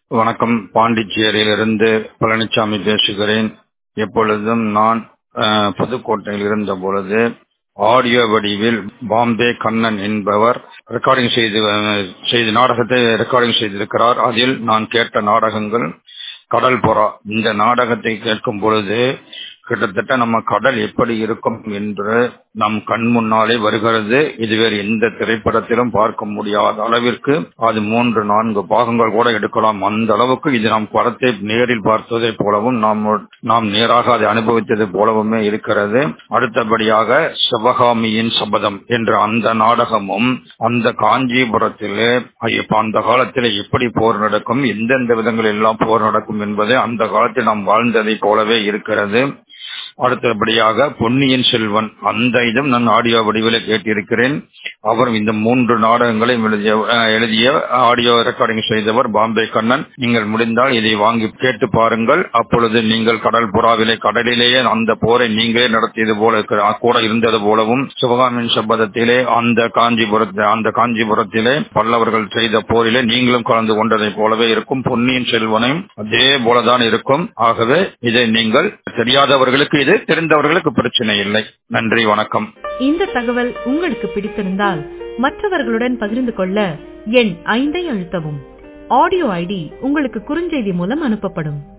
வணக்கம் பாண்டிச்சேரியிலிருந்து பழனிசாமி பேசுகிறேன் எப்பொழுதும் நான் அஹ், புதுக்கோட்டையில் இருந்த பொழுது ஆடியோ வடிவில் பாம்பே கண்ணன் என்பவர் ரெக்கார்டிங் செய்து அஹ், செய்து நாடகத்தை ரெக்கார்டிங் செய்திருக்கிறார் அதில் நான் கேட்ட நாடகங்கள் கடல் புறா இந்த நாடகத்தை கேட்கும் பொழுது கிட்டத்தட்ட நம்ம கடல் எப்படி இருக்கும் என்று நம் கண் முன்னாலே வருகிறது இது வேறு எந்த திரைப்படத்திலும் பார்க்க முடியாத அளவிற்கு அது மூன்று நான்கு பாகங்கள் கூட எடுக்கலாம் அந்த அளவுக்கு இது நாம் படத்தை நேரில் பார்த்ததை போலவும் நாம் நாம் நேராக அதை அனுபவித்தது போலவுமே இருக்கிறது அடுத்தபடியாக சிவகாமியின் சபதம் என்ற அந்த நாடகமும் அந்த காஞ்சிபுரத்திலே இப்ப அந்த காலத்தில் எப்படி போர் நடக்கும் எந்தெந்த விதங்களில் எல்லாம் போர் நடக்கும் என்பது அந்த காலத்தில் நாம் வாழ்ந்ததை போலவே இருக்கிறது அடுத்தபடியாக பொன்னியின் செல்வன் அந்த இதும் நான் ஆடியோ வடிவில் கேட்டிருக்கிறேன் அவர் இந்த மூன்று நாடகங்களையும் எழுதிய அஹ், எழுதிய ஆடியோ ரெக்கார்டிங் செய்தவர் பாம்பே கண்ணன் நீங்கள் முடிந்தால் இதை வாங்கி கேட்டு பாருங்கள் அப்பொழுது நீங்கள் கடல் புறாவிலே கடலிலேயே அந்த போரை நீங்களே நடத்தியது போல இருக்கிற- கூட இருந்தது போலவும் சிவகாமியின் சபதத்திலே அந்த காஞ்சிபுரத்தில் அந்த காஞ்சிபுரத்திலே பல்லவர்கள் செய்த போரிலே நீங்களும் கலந்து கொண்டதை போலவே இருக்கும் பொன்னியின் செல்வனையும் அதே போலதான் இருக்கும் ஆகவே இதை நீங்கள் தெரியாதவர்களுக்கு இது தெரிந்தவர்களுக்கு பிரச்சனை இல்லை நன்றி வணக்கம் இந்த தகவல் உங்களுக்கு பிடித்திருந்தால் மற்றவர்களுடன் பகிர்ந்து கொள்ள எண் ஐந்தை அழுத்தவும் ஆடியோ ஐடி உங்களுக்கு குறுஞ்செய்தி மூலம் அனுப்பப்படும்